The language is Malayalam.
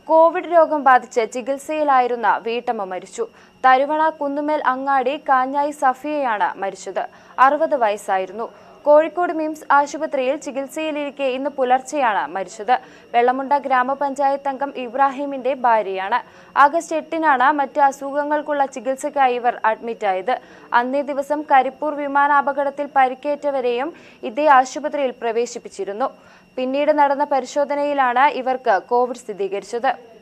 കോവിഡ് രോഗം ബാധിച്ച് ചികിത്സയിലായിരുന്ന വീട്ടമ്മ മരിച്ചു തരുവണ കുന്നുമേൽ അങ്ങാടി കാഞ്ഞായി സഫിയയാണ് മരിച്ചത് അറുപത് വയസ്സായിരുന്നു കോഴിക്കോട് മിംസ് ആശുപത്രിയിൽ ചികിത്സയിലിരിക്കെ ഇന്ന് പുലർച്ചെയാണ് മരിച്ചത് വെള്ളമുണ്ട ഗ്രാമപഞ്ചായത്ത് അംഗം ഇബ്രാഹിമിന്റെ ഭാര്യയാണ് ആഗസ്റ്റ് എട്ടിനാണ് മറ്റ് അസുഖങ്ങൾക്കുള്ള ചികിത്സയ്ക്കായി ഇവർ അഡ്മിറ്റായത് അന്നേ ദിവസം കരിപ്പൂർ വിമാനാപകടത്തിൽ പരിക്കേറ്റവരെയും ഇതേ ആശുപത്രിയിൽ പ്രവേശിപ്പിച്ചിരുന്നു പിന്നീട് നടന്ന പരിശോധനയിലാണ് ഇവർക്ക് കോവിഡ് സ്ഥിരീകരിച്ചത്